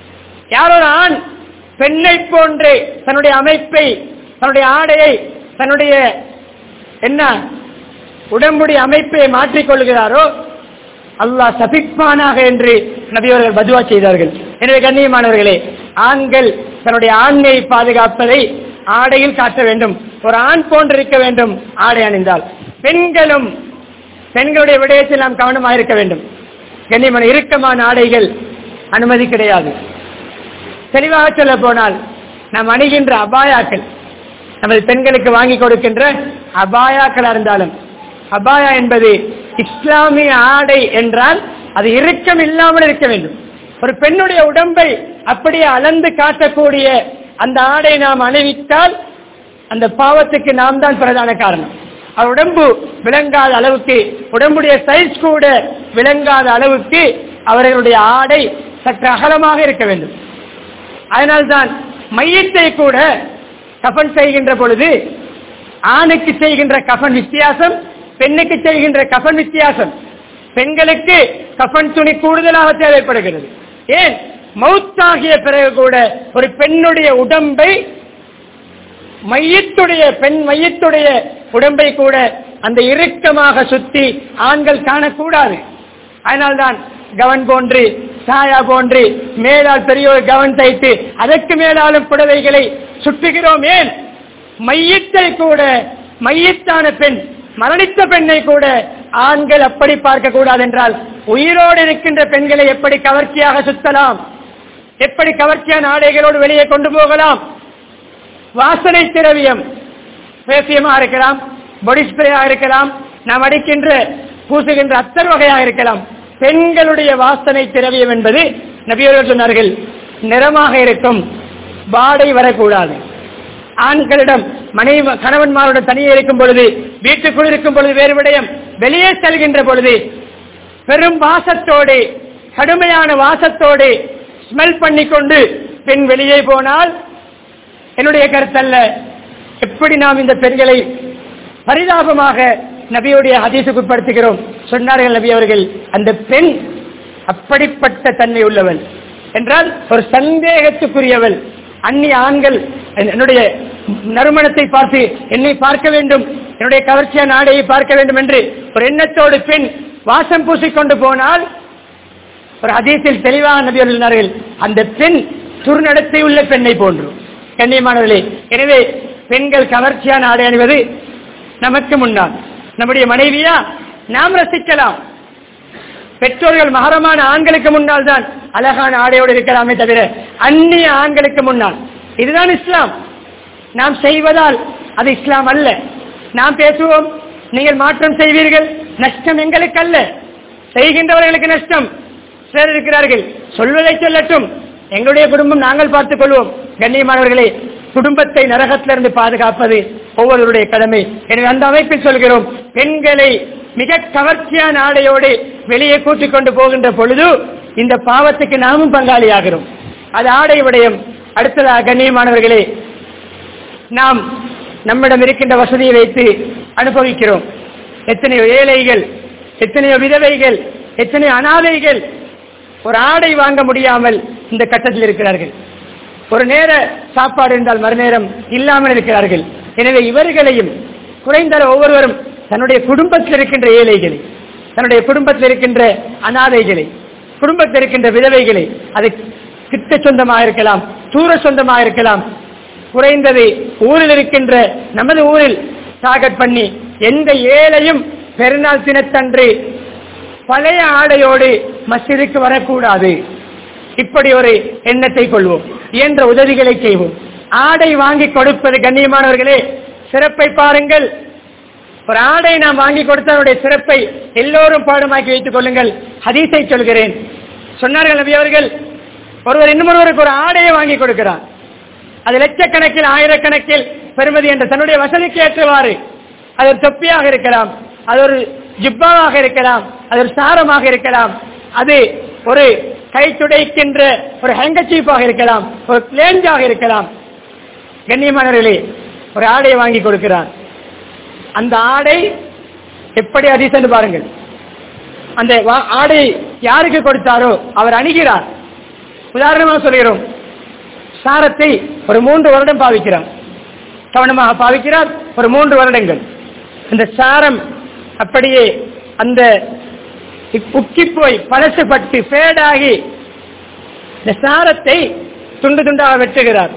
யாரோ ஒரு ஆண் பெண்ணை போன்றே தன்னுடைய அமைப்பை தன்னுடைய ஆடையை தன்னுடைய என்ன உடம்புடைய அமைப்பை மாற்றிக்கொள்கிறாரோ அல்லாஹ் சபிப்பானாக என்று நபியவர்கள் பதுவா செய்தார்கள் எனவே கண்ணியமானவர்களே ஆண்கள் தன்னுடைய ஆண்மையை பாதுகாப்பதை ஆடையில் காட்ட வேண்டும் ஒரு ஆண் போன்றிருக்க வேண்டும் ஆடை அணிந்தால் பெண்களும் பெண்களுடைய விடயத்தில் நாம் கவனமாக இருக்க வேண்டும் கண்ணியமான இறுக்கமான ஆடைகள் அனுமதி கிடையாது தெளிவாக சொல்ல போனால் நாம் அணிகின்ற அபாயாக்கள் நமது பெண்களுக்கு வாங்கி கொடுக்கின்ற அபாயாக்களா இருந்தாலும் அபாயா என்பது இஸ்லாமிய ஆடை என்றால் அது இறுக்கம் இல்லாமல் இருக்க வேண்டும் ஒரு பெண்ணுடைய உடம்பை அப்படியே அளந்து காட்டக்கூடிய அந்த ஆடை நாம் அணிவித்தால் அந்த பாவத்துக்கு நாம் தான் பிரதான காரணம் அவர் உடம்பு விளங்காத அளவுக்கு உடம்புடைய சைஸ் கூட விளங்காத அளவுக்கு அவர்களுடைய ஆடை சற்று அகலமாக இருக்க வேண்டும் அதனால்தான் மையத்தை கூட கஃன் செய்கின்ற பொழுது ஆணுக்கு செய்கின்ற கஃன் வித்தியாசம் பெண்ணுக்கு செய்கின்ற கஃன் வித்தியாசம் பெண்களுக்கு கஃன் துணி கூடுதலாக தேவைப்படுகிறது ஏன் மௌத்தாகிய பிறகு கூட ஒரு பெண்ணுடைய உடம்பை மையத்துடைய பெண் மையத்துடைய உடம்பை கூட அந்த இறுக்கமாக சுத்தி ஆண்கள் காணக்கூடாது அதனால்தான் கவன் போன்று சாயா போன்று மேலால் பெரிய ஒரு கவன் தைத்து அதற்கு மேலாலும் புடவைகளை சுற்றுகிறோம் ஏன் மையத்தை கூட மையத்தான பெண் மரணித்த பெண்ணை கூட ஆண்கள் அப்படி பார்க்க கூடாது என்றால் உயிரோடு இருக்கின்ற பெண்களை எப்படி கவர்ச்சியாக சுத்தலாம் எப்படி கவர்ச்சியான ஆடைகளோடு வெளியே கொண்டு போகலாம் வாசனை திரவியம் பேசியமா இருக்கலாம் பொடி ஸ்ப்ரேயா இருக்கலாம் நாம் அடிக்கின்ற பூசுகின்ற அத்தர் வகையாக இருக்கலாம் பெண்களுடைய வாசனை திரவியம் என்பது நபியர்கள் சொன்னார்கள் நிறமாக இருக்கும் வாடை வரக்கூடாது ஆண்களிடம் மனைவி கணவன்மாருடன் தனியே இருக்கும் பொழுது வீட்டுக்குள் இருக்கும் பொழுது வேறு விடயம் வெளியே செல்கின்ற பொழுது பெரும் வாசத்தோடு கடுமையான வாசத்தோடு ஸ்மெல் பண்ணிக்கொண்டு பெண் வெளியே போனால் என்னுடைய கருத்தல்ல எப்படி நாம் இந்த பெண்களை பரிதாபமாக நபியுடைய ஹதீஸுக்கு உட்படுத்துகிறோம் சொன்னார்கள் நபி அவர்கள் அந்த பெண் அப்படிப்பட்ட தன்மை உள்ளவள் என்றால் ஒரு சந்தேகத்துக்குரியவள் அந்நிய ஆண்கள் என்னுடைய நறுமணத்தை பார்த்து என்னை பார்க்க வேண்டும் என்னுடைய கவர்ச்சியான ஆடையை பார்க்க வேண்டும் என்று ஒரு எண்ணத்தோடு பெண் வாசம் பூசிக்கொண்டு போனால் ஒரு அதீசில் தெளிவாக நபி சொன்னார்கள் அந்த பெண் துர்நடத்தை உள்ள பெண்ணை போன்று கண்ணியமானவர்களே எனவே பெண்கள் கவர்ச்சியான ஆடை அணிவது நமக்கு முன்னால் நம்முடைய மனைவியா நாம் ரசிக்கலாம் பெற்றோர்கள் மகரமான ஆண்களுக்கு முன்னால் தான் அழகான ஆடையோடு இருக்கலாமே தவிர அந்நிய ஆண்களுக்கு முன்னால் இதுதான் இஸ்லாம் நாம் செய்வதால் அது இஸ்லாம் அல்ல நாம் பேசுவோம் நீங்கள் மாற்றம் செய்வீர்கள் நஷ்டம் எங்களுக்கு அல்ல செய்கின்றவர்களுக்கு நஷ்டம் சிலர் இருக்கிறார்கள் சொல்வதை சொல்லட்டும் எங்களுடைய குடும்பம் நாங்கள் பார்த்துக் கொள்வோம் கண்ணியமானவர்களே குடும்பத்தை நரகத்திலிருந்து பாதுகாப்பது ஒவ்வொருவருடைய கடமை எனவே அந்த அமைப்பில் சொல்கிறோம் பெண்களை மிக கவர்ச்சியான ஆடையோடு வெளியே கூட்டிக் கொண்டு போகின்ற பொழுது இந்த பாவத்துக்கு நாமும் பங்காளியாகிறோம் அது ஆடை விடயம் அடுத்ததாக கண்ணியமானவர்களே நாம் நம்மிடம் இருக்கின்ற வசதியை வைத்து அனுபவிக்கிறோம் எத்தனையோ ஏழைகள் எத்தனையோ விதவைகள் எத்தனையோ அனாதைகள் ஒரு ஆடை வாங்க முடியாமல் இந்த கட்டத்தில் இருக்கிறார்கள் ஒரு நேர சாப்பாடு என்றால் மறுநேரம் இல்லாமல் இருக்கிறார்கள் எனவே இவர்களையும் குறைந்த ஒவ்வொருவரும் தன்னுடைய குடும்பத்தில் இருக்கின்ற ஏழைகளை தன்னுடைய குடும்பத்தில் இருக்கின்ற அனாதைகளை குடும்பத்தில் இருக்கின்ற விதவைகளை அது கிட்ட சொந்தமாக இருக்கலாம் தூர சொந்தமாக இருக்கலாம் குறைந்தது ஊரில் இருக்கின்ற நமது ஊரில் டார்கெட் பண்ணி எந்த ஏழையும் பெருநாள் தினத்தன்று பழைய ஆடையோடு மஸ்ஜிதுக்கு வரக்கூடாது இப்படி ஒரு எண்ணத்தை கொள்வோம் இயன்ற உதவிகளை செய்வோம் ஆடை வாங்கி கொடுப்பது கண்ணியமானவர்களே சிறப்பை பாருங்கள் ஒரு ஆடை நாம் வாங்கி கொடுத்தவருடைய சிறப்பை எல்லோரும் பாடமாக்கி வைத்துக் கொள்ளுங்கள் ஹதீஸை சொல்கிறேன் சொன்னார்கள் நபி அவர்கள் ஒருவர் இன்னும் ஒருவருக்கு ஒரு ஆடையை வாங்கி கொடுக்கிறார் அது லட்சக்கணக்கில் ஆயிரக்கணக்கில் பெறுமதி என்ற தன்னுடைய வசதிக்கு ஏற்றவாறு அது ஒரு தொப்பியாக இருக்கலாம் அது ஒரு ஜிப்பாவாக இருக்கலாம் அது ஒரு சாரமாக இருக்கலாம் அது ஒரு கை துடைக்கின்ற ஒரு ஹேங்கச்சீப்பாக இருக்கலாம் ஒரு பிளேஞ்சாக இருக்கலாம் கண்ணியமானவர்களே ஒரு ஆடையை வாங்கி கொடுக்கிறார் அந்த ஆடை எப்படி அதிசன்னு பாருங்கள் அந்த வா- ஆடை யாருக்கு கொடுத்தாரோ அவர் அணுகிறார் உதாரணமாக சொல்கிறோம் சாரத்தை ஒரு மூன்று வருடம் பாவிக்கிறார் கவனமாக பாவிக்கிறார் ஒரு மூன்று வருடங்கள் இந்த சாரம் அப்படியே அந்த உக்கி போய் பழசுபட்டு ஃபேடாகி இந்த சாரத்தை துண்டு துண்டாக வெட்டுகிறார்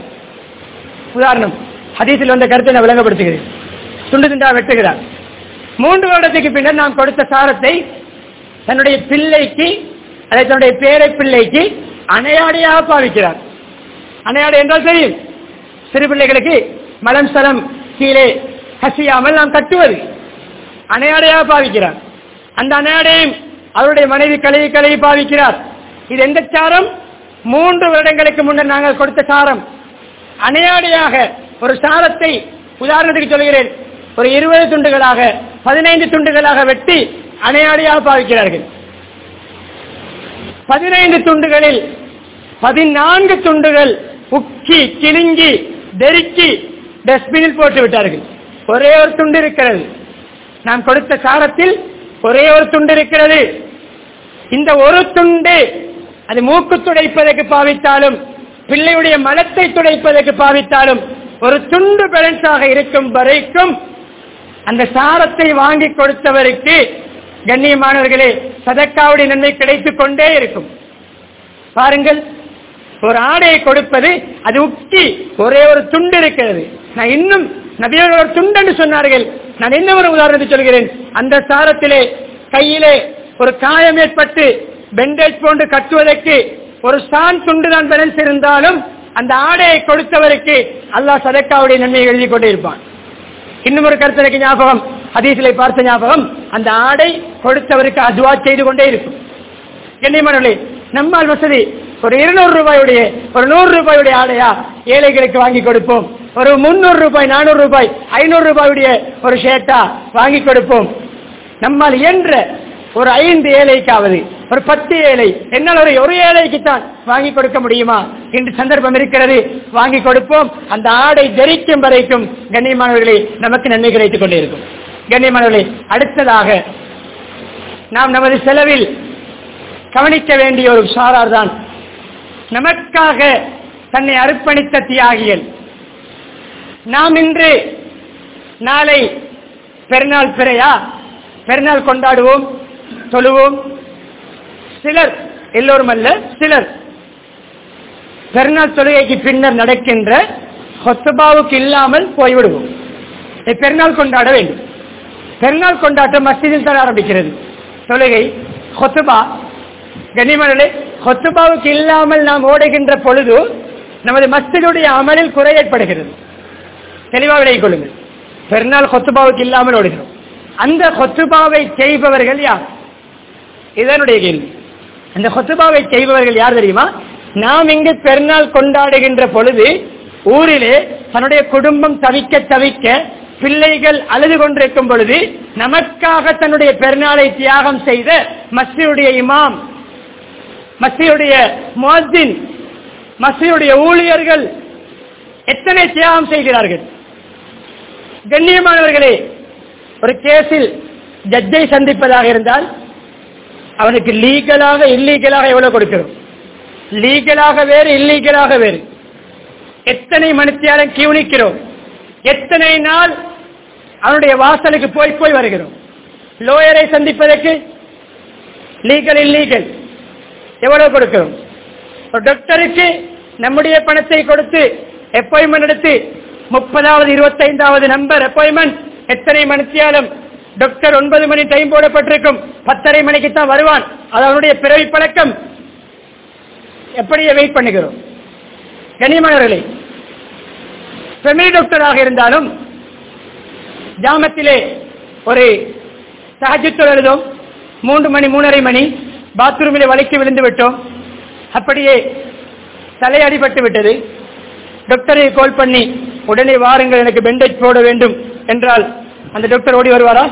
உதாரணம் ஹதீஸில் வந்த கருத்தை நான் விளங்கப்படுத்துகிறேன் துண்டு துண்டாக வெட்டுகிறார் மூன்று வருடத்துக்கு பின்னர் நாம் கொடுத்த சாரத்தை தன்னுடைய பிள்ளைக்கு அதை தன்னுடைய பேரை பிள்ளைக்கு அணையாடையாக பாவிக்கிறார் அணையாடை என்றால் தெரியும் சிறு பிள்ளைகளுக்கு மலம் சலம் கீழே கசியாமல் நாம் கட்டுவது அணையாடையாக பாவிக்கிறார் அந்த அணையாடையும் அவருடைய மனைவி கழுவி கழுவி பாவிக்கிறார் இது எந்த சாரம் மூன்று வருடங்களுக்கு முன்னர் நாங்கள் கொடுத்த சாரம் அணையாடையாக ஒரு சாரத்தை உதாரணத்துக்கு சொல்கிறேன் ஒரு இருபது துண்டுகளாக பதினைந்து துண்டுகளாக வெட்டி அணையாடையாக பாவிக்கிறார்கள் பதினைந்து துண்டுகளில் பதினான்கு துண்டுகள் உக்கி கிழிங்கி தெருக்கி டஸ்ட்பினில் போட்டு விட்டார்கள் ஒரே ஒரு துண்டு இருக்கிறது நாம் கொடுத்த சாரத்தில் ஒரே ஒரு துண்டு இருக்கிறது இந்த ஒரு துண்டு அது மூக்கு துடைப்பதற்கு பாவித்தாலும் பிள்ளையுடைய மலத்தை துடைப்பதற்கு பாவித்தாலும் ஒரு துண்டு பேலன்ஸாக இருக்கும் வரைக்கும் அந்த சாரத்தை வாங்கி கொடுத்தவருக்கு கண்ணியமானவர்களே சதக்காவுடைய நன்மை கிடைத்துக் கொண்டே இருக்கும் பாருங்கள் ஒரு ஆடையை கொடுப்பது அது உக்கி ஒரே ஒரு துண்டு இருக்கிறது நான் இன்னும் நபியர்கள் ஒரு துண்டு என்று சொன்னார்கள் நான் இன்னும் ஒரு உதாரணத்தை சொல்கிறேன் அந்த சாரத்திலே கையிலே ஒரு காயம் ஏற்பட்டு பெண்டேஜ் போன்று கட்டுவதற்கு ஒரு சான் துண்டு தான் பேலன்ஸ் இருந்தாலும் அந்த ஆடையை கொடுத்தவருக்கு அல்லாஹ் சதக்காவுடைய நன்மையை எழுதி கொண்டே இருப்பான் இன்னும் ஒரு கருத்து எனக்கு ஞாபகம் ஹதீஸிலே பார்த்த ஞாபகம் அந்த ஆடை கொடுத்தவருக்கு அதுவா செய்து கொண்டே இருக்கும் கண்ணியமானவர்களே நம்மால் வசதி ஒரு இருநூறு ரூபாயுடைய ஒரு நூறு ரூபாயுடைய ஆடையா ஏழைகளுக்கு வாங்கி கொடுப்போம் ஒரு முன்னூறு ரூபாய் நானூறு ரூபாய் ஐநூறு ரூபாயுடைய ஒரு ஷேட்டா வாங்கி கொடுப்போம் நம்மால் இயன்ற ஒரு ஐந்து ஏழைக்காவது ஒரு பத்து ஏழை என்னால் ஒரு ஒரு ஏழைக்கு தான் வாங்கி கொடுக்க முடியுமா இன்று சந்தர்ப்பம் இருக்கிறது வாங்கி கொடுப்போம் அந்த ஆடை தரிக்கும் வரைக்கும் கண்ணியமானவர்களே நமக்கு நன்மை கிடைத்துக் கொண்டே இருக்கும் கண்ணியமானவர்களே அடுத்ததாக நாம் நமது செலவில் கவனிக்க வேண்டிய ஒரு சாரார் தான் நமக்காக தன்னை அர்ப்பணித்த தியாகிகள் நாம் இன்று நாளை பெருநாள் பிறையா பெருநாள் கொண்டாடுவோம் தொழுவோம் சிலர் எல்லோரும் அல்ல சிலர் பெருநாள் தொழுகைக்கு பின்னர் நடக்கின்ற ஹொத்தபாவுக்கு இல்லாமல் போய்விடுவோம் இதை பெருநாள் கொண்டாட வேண்டும் பெருநாள் கொண்டாட்டம் மஸ்ஜிதில் தான் ஆரம்பிக்கிறது தொழுகை ஹொத்துபா கனிமணலே ஹொத்துபாவுக்கு இல்லாமல் நாம் ஓடுகின்ற பொழுது நமது மஸ்ஜிதுடைய அமலில் குறை ஏற்படுகிறது தெளிவாக விலகிக் கொள்ளுங்கள் பெருநாள் ஹொத்துபாவுக்கு இல்லாமல் ஓடுகிறோம் அந்த ஹொத்துபாவை செய்பவர்கள் யார் இதனுடைய கேள்வி அந்த ஹொத்துபாவை செய்பவர்கள் யார் தெரியுமா நாம் இங்கு பெருநாள் கொண்டாடுகின்ற பொழுது ஊரிலே தன்னுடைய குடும்பம் தவிக்க தவிக்க பிள்ளைகள் அழுது கொண்டிருக்கும் பொழுது நமக்காக தன்னுடைய பெருநாளை தியாகம் செய்த மஸ்ஜிதுடைய இமாம் மஸ்ஜிதுடைய முஅத்தின் மஸ்ஜிதுடைய ஊழியர்கள் எத்தனை தியாகம் செய்கிறார்கள் கண்ணியமானவர்களே ஒரு கேஸில் ஜட்ஜை சந்திப்பதாக இருந்தால் அவனுக்கு லீகலாக இல்லீகலாக எவ்வளவு கொடுக்கிறோம் லீகலாக வேறு இல்லீகலாக வேறு எத்தனை மணித்தியாலம் கியூனிக்கிறோம் எத்தனை நாள் அவனுடைய வாசலுக்கு போய் போய் வருகிறோம் லோயரை சந்திப்பதற்கு லீகல் இல்லீகல் எவ்வளவு கொடுக்கிறோம் ஒரு டாக்டருக்கு நம்முடைய பணத்தை கொடுத்து அப்பாயின்மெண்ட் எடுத்து முப்பதாவது இருபத்தைந்தாவது நம்பர் அப்பாயின்மெண்ட் எத்தனை மணித்தியாலம் டாக்டர் ஒன்பது மணி டைம் போடப்பட்டிருக்கும் பத்தரை மணிக்கு தான் வருவான் அது அவனுடைய பிறவி பழக்கம் எப்படியே வெயிட் பண்ணுகிறோம் கனிமணர்களே ஃபெமிலி டாக்டராக இருந்தாலும் ஜாமத்திலே ஒரு சஹஜத்தில் எழுதும் மூன்று மணி மூணரை மணி பாத்ரூமிலே வலிக்கு விழுந்து விட்டோம் அப்படியே தலை அடிபட்டு விட்டது டாக்டரை கால் பண்ணி உடனே வாருங்கள் எனக்கு பெண்டேஜ் போட வேண்டும் என்றால் அந்த டாக்டர் ஓடி வருவாரா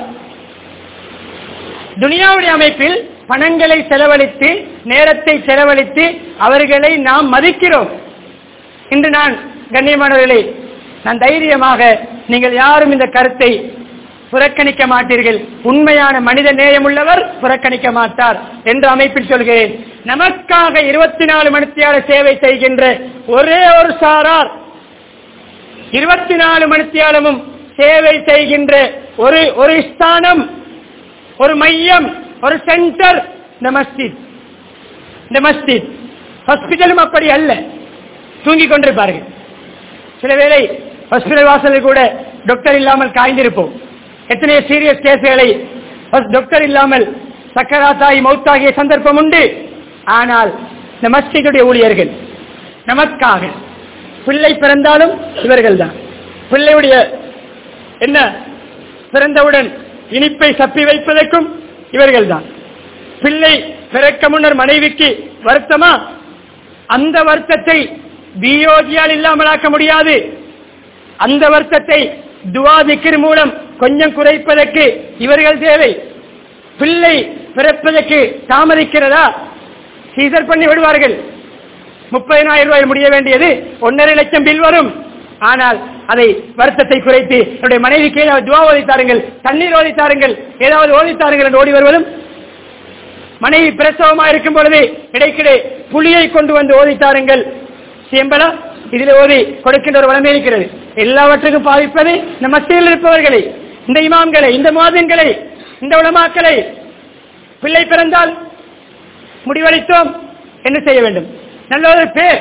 துனியாவுடைய அமைப்பில் பணங்களை செலவழித்து நேரத்தை செலவழித்து அவர்களை நாம் மதிக்கிறோம் இன்று நான் கண்ணியமானவர்களே நான் தைரியமாக நீங்கள் யாரும் இந்த கருத்தை புறக்கணிக்க மாட்டீர்கள் உண்மையான மனித நேயமுள்ளவர் புறக்கணிக்க மாட்டார் என்ற அமைப்பில் சொல்கிறேன் நமக்காக இருபத்தி நாலு மணித்தியால சேவை செய்கின்ற ஒரே ஒரு சாரார் இருபத்தி நாலு மணித்தியாலமும் சேவை செய்கின்ற ஒரு ஒரு ஸ்தானம் ஒரு மையம் ஒரு சென்டர் இந்த மஸ்ஜித் இந்த மஸ்ஜித் ஹாஸ்பிட்டலும் அப்படி அல்ல தூங்கிக் கொண்டிருப்பார்கள் சில வேளை ஹாஸ்பிட்டல் வாசலில் கூட டாக்டர் இல்லாமல் காய்ந்திருப்போம் எத்தனை சீரியஸ் கேஸ்களை டாக்டர் இல்லாமல் சக்கராத்தாய் மௌத்தாகிய சந்தர்ப்பம் உண்டு ஆனால் இந்த மஸ்ஜிதுடைய ஊழியர்கள் நமக்காக பிள்ளை பிறந்தாலும் இவர்கள் தான் பிள்ளையுடைய என்ன பிறந்தவுடன் இனிப்பை சப்பி வைப்பதற்கும் இவர்கள் தான் பிள்ளை பிறக்க முன்னர் மனைவிக்கு வருத்தமா அந்த வருத்தத்தை பியோஜியால் இல்லாமலாக்க முடியாது அந்த வருத்தத்தை துவா திக்கிர் மூலம் கொஞ்சம் குறைப்பதற்கு இவர்கள் தேவை பிள்ளை பிறப்பதற்கு தாமதிக்கிறதா சீசர் பண்ணி விடுவார்கள் முப்பதினாயிரம் ரூபாய் முடிய வேண்டியது ஒன்றரை லட்சம் பில் வரும் ஆனால் அதை வருத்தத்தை குறைத்து என்னுடைய மனைவிக்கு ஏதாவது துவா ஓதித்தாருங்கள் தண்ணீர் ஓதித்தாருங்கள் ஏதாவது ஓதித்தாருங்கள் என்று ஓடி வருவதும் மனைவி பிரசவமா இருக்கும் பொழுது இடைக்கிடை புலியை கொண்டு வந்து ஓதித்தாருங்கள் சியம்பலா இதில் ஓதி கொடுக்கின்ற ஒரு வளமே இருக்கிறது எல்லாவற்றுக்கும் பாதிப்பது இந்த மத்தியில் இருப்பவர்களை இந்த இமாம்களை இந்த மாதின்களை இந்த உலமாக்களை பிள்ளை பிறந்தால் முடிவளித்தோம் என்ன செய்ய வேண்டும் நல்ல ஒரு பேர்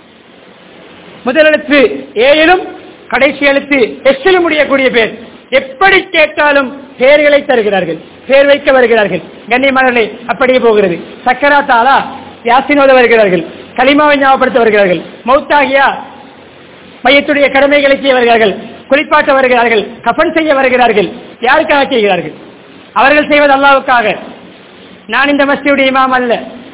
முதல் எழுத்து ஏயிலும் கடைசி எழுத்து எஸ்ஸிலும் முடியக்கூடிய பேர் எப்படி கேட்டாலும் பெயர்களை தருகிறார்கள் பேர் வைக்க வருகிறார்கள் கண்ணியமானவர்களை அப்படியே போகிறது சக்கரா தாளா யாசினோத வருகிறார்கள் களிமாவை ஞாபகப்படுத்த வருகிறார்கள் மௌத்தாகியா மையத்துடைய கடமைகளை செய்ய வருகிறார்கள் குளிப்பாட்ட வருகிறார்கள் கஃன் செய்ய வருகிறார்கள் யாருக்காக செய்கிறார்கள் அவர்கள் செய்வது அல்லாவுக்காக நான் இந்த மஸ்தியுடைய இமாம் அல்ல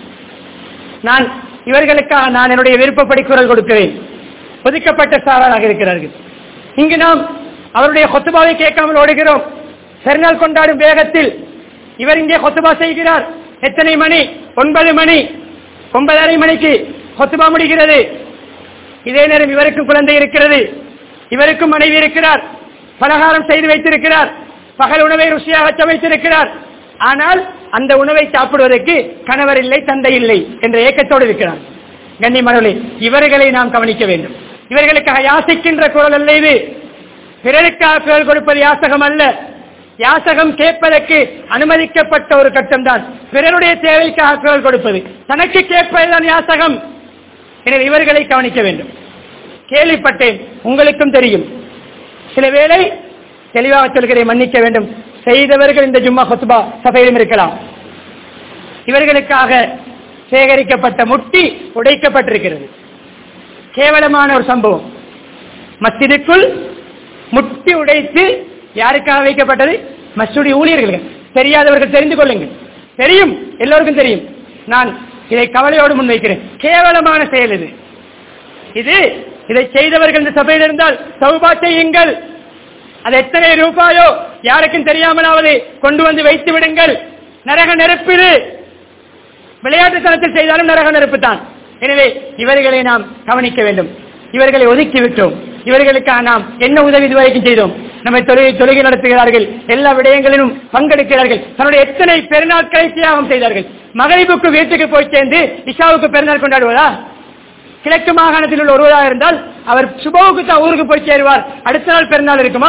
நான் இவர்களுக்காக நான் என்னுடைய விருப்பப்படி குரல் கொடுக்கிறேன் ஒதுக்கப்பட்ட சாராராக இருக்கிறார்கள் இங்கு நாம் அவருடைய கொத்துபாவை கேட்காமல் ஓடுகிறோம் பெருநாள் கொண்டாடும் வேகத்தில் இவர் இங்கே கொத்துபா செய்கிறார் எத்தனை மணி ஒன்பது மணி ஒன்பதரை மணிக்கு கொத்துபா முடிகிறது இதே நேரம் இவருக்கும் குழந்தை இருக்கிறது இவருக்கும் மனைவி இருக்கிறார் பலகாரம் செய்து வைத்திருக்கிறார் பகல் உணவை ருசியாக சமைத்திருக்கிறார் ஆனால் அந்த உணவை சாப்பிடுவதற்கு கணவர் இல்லை தந்தை இல்லை என்ற ஏக்கத்தோடு இருக்கிறார் கண்ணியமானவர்களே இவர்களை நாம் கவனிக்க வேண்டும் இவர்களுக்காக யாசிக்கின்ற குரல் அல்ல இது பிறருக்காக குரல் கொடுப்பது யாசகம் அல்ல யாசகம் கேட்பதற்கு அனுமதிக்கப்பட்ட ஒரு கட்டம் தான் பிறருடைய தேவைக்காக குரல் கொடுப்பது தனக்கு கேட்பதுதான் யாசகம் எனவே இவர்களை கவனிக்க வேண்டும் கேள்விப்பட்டேன் உங்களுக்கும் தெரியும் சில வேளை தெளிவாக சொல்கிறேன் மன்னிக்க வேண்டும் செய்தவர்கள் இந்த ஜும்மா ஹொத்துபா சபையிலும் இருக்கலாம் இவர்களுக்காக சேகரிக்கப்பட்ட முட்டி உடைக்கப்பட்டிருக்கிறது கேவலமான ஒரு சம்பவம் மஸ்ஜிதுக்குள் முட்டி உடைத்து யாருக்காக வைக்கப்பட்டது மஸ்ஜிடைய ஊழியர்கள் தெரியாதவர்கள் தெரிந்து கொள்ளுங்கள் தெரியும் எல்லோருக்கும் தெரியும் நான் இதை கவலையோடு முன்வைக்கிறேன் கேவலமான செயல் இது இது இதை செய்தவர்கள் இந்த சபையில் இருந்தால் சௌபா செய்யுங்கள் அது எத்தனை ரூபாயோ யாருக்கும் தெரியாமலாவது கொண்டு வந்து வைத்து விடுங்கள் நரக நெருப்பிடு விளையாட்டுத்தனத்தில் செய்தாலும் நரக நெருப்பு தான் எனவே இவர்களை நாம் கவனிக்க வேண்டும் இவர்களை ஒதுக்கி விட்டோம் இவர்களுக்காக நாம் என்ன உதவி இதுவரைக்கும் செய்தோம் நம்மை தொழுகை தொழுகை நடத்துகிறார்கள் எல்லா விடயங்களிலும் பங்கெடுக்கிறார்கள் தன்னுடைய எத்தனை பெருநாட்களை தியாகம் செய்தார்கள் மகளிப்புக்கு வீட்டுக்கு போய் சேர்ந்து இஷாவுக்கு பெருநாள் கொண்டாடுவதா கிழக்கு மாகாணத்தில் உள்ள ஒருவராக இருந்தால் அவர் சுபவுக்கு தான் ஊருக்கு போய் சேருவார் அடுத்த நாள் பெருநாள் இருக்குமா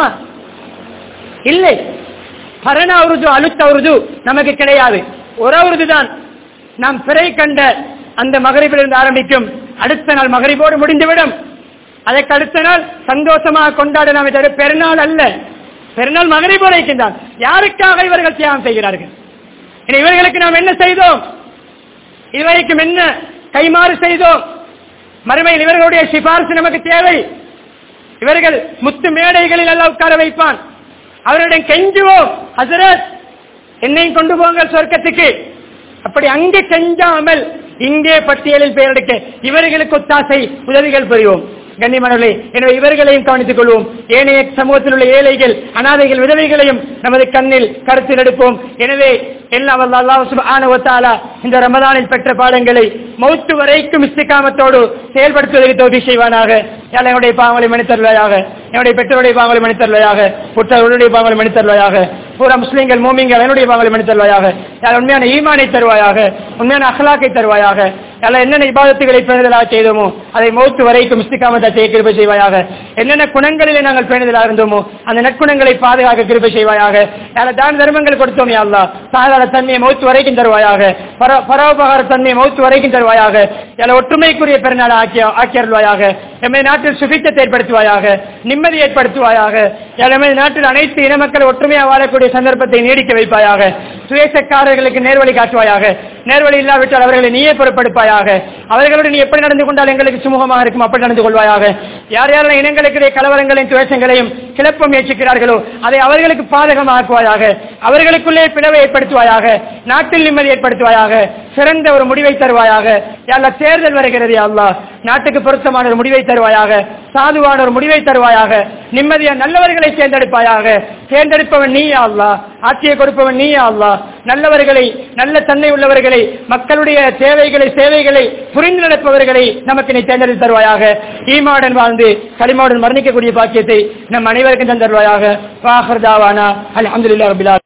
இல்லை பரண உருது அழுத்த உருது நமக்கு கிடையாது ஒரு உருது தான் நாம் பிறை கண்ட அந்த மகரிபிலிருந்து ஆரம்பிக்கும் அடுத்த நாள் மகரிபோடு முடிந்துவிடும் அதற்கு அடுத்த நாள் சந்தோஷமாக கொண்டாட நாம் தவிர பெருநாள் அல்ல பெருநாள் மகரிபோடு இருக்கின்றான் யாருக்காக இவர்கள் தியாகம் செய்கிறார்கள் இனி இவர்களுக்கு நாம் என்ன செய்தோம் இதுவரைக்கும் என்ன கைமாறு செய்தோம் மறுமையில் இவர்களுடைய சிபாரிசு நமக்கு தேவை இவர்கள் முத்து மேடைகளில் எல்லாம் உட்கார வைப்பான் அவரிடம் கெஞ்சுவோம் ஹசரத் என்னையும் கொண்டு போங்கள் சொர்க்கத்துக்கு அப்படி அங்கே கெஞ்சாமல் இங்கே பட்டியலில் பெயரெடுக்க இவர்களுக்கு ஒத்தாசை உதவிகள் புரிவோம் கண்ணியமானவர்களே எனவே இவர்களையும் கவனித்துக் கொள்வோம் ஏனைய சமூகத்தில் உள்ள ஏழைகள் அனாதைகள் விதவைகளையும் நமது கண்ணில் கருத்தில் எடுப்போம் எனவே எல்லாம் வல்ல அல்லாஹ் சுப்ஹானஹு வ தஆலா இந்த ரமதானில் பெற்ற பாடங்களை மௌத்து வரைக்கும் இஸ்திகாமத்தோடு செயல்படுத்துவதற்கு தோல்வி செய்வானாக யாழ் என்னுடைய பாவங்களை மன்னித்தருவாயாக என்னுடைய பெற்றோருடைய பாவங்களை மன்னித்தருவாயாக புற்றவருடைய பாவங்களை மன்னித்தருவாயாக பூரா முஸ்லீம்கள் மோமிங்கள் என்னுடைய பாவங்களை மன்னித்தருவாயாக யாழ் உண்மையான ஈமானை தருவாயாக உண்மையான அகலாக்கை தருவாயாக யாழ் என்னென்ன இபாதத்துகளை பேணுதலாக செய்தோமோ அதை மௌத்து வரைக்கும் இஸ்திகாமத்தை செய்ய கிருபை செய்வாயாக என்னென்ன குணங்களிலே நாங்கள் பேணுதலாக இருந்தோமோ அந்த நற்குணங்களை பாதுகாக்க கிருபை செய்வாயாக யாழ் தான தர்மங்கள் கொடுத்தோம் யா அல்லாஹ் சாதார தன்மையை மௌத்து வரைக்கும் தருவாயாக பர- பரோபகார தன்மையை மௌத்து வரைக்கும் தருவாயாக யாழ் ஒற்றுமைக்குரிய பெருநாள் ஆக்கி ஆக்கியருள்வாயாக எம்மை நாட்டில் சுபித்தத்தை ஏற்படுத்துவாயாக நிம்மதி ஏற்படுத்துவாயாக யாழ் எமது நாட்டில் அனைத்து இன மக்கள் ஒற்றுமையாக வாழக்கூடிய சந்தர்ப்பத்தை நீடிக்க வைப்பாயாக சுயேசக்காரர்களுக்கு நேர்வழி காட்டுவாயாக நேர்வழி இல்லாவிட்டால் அவர்களை நீயே பொறுப்படுப்பாயாக அவர்களோடு நீ எப்படி நடந்து கொண்டால் எங்களுக்கு சுமூகமாக இருக்கும் அப்படி நடந்து கொள்வாயாக யார் யாரெல்லாம் இனங்களுக்கிடையே கலவரங்களையும் துவேஷங்களையும் கிளப்ப முயற்சிக்கிறார்களோ அதை அவர்களுக்கு பாதகமாக்குவாயாக அவர்களுக்குள்ளே பிளவை ஏற்படுத்துவாயாக நாட்டில் நிம்மதி ஏற்படுத்துவாயாக சிறந்த ஒரு முடிவை தருவாயாக யாழ்லா தேர்தல் வருகிறது யா அல்லாஹ் நாட்டுக்கு பொருத்தமான ஒரு முடிவை தருவாயாக சாதுவான ஒரு முடிவை தருவாயாக நிம்மதியா நல்லவர்களை தேர்ந்தெடுப்பாயாக தேர்ந்தெடுப்பவன் நீ யா அல்லாஹ் ஆட்சியை கொடுப்பவன் நீ யா அல்லாஹ் நல்லவர்களை நல்ல தன்மை உள்ளவர்களை மக்களுடைய தேவைகளை சேவைகளை புரிந்து நடப்பவர்களை நமக்கு நீ தேர்ந்தெடுத்து தருவாயாக ஈமாவுடன் வாழ்ந்து களிமாவுடன் மரணிக்கக்கூடிய பாக்கியத்தை நம் அனைவருக்கும் தந்தருவாயாக வாஹர் தாவானா அல்ஹம்துலில்லாஹ் ரபில் ஆலமீன்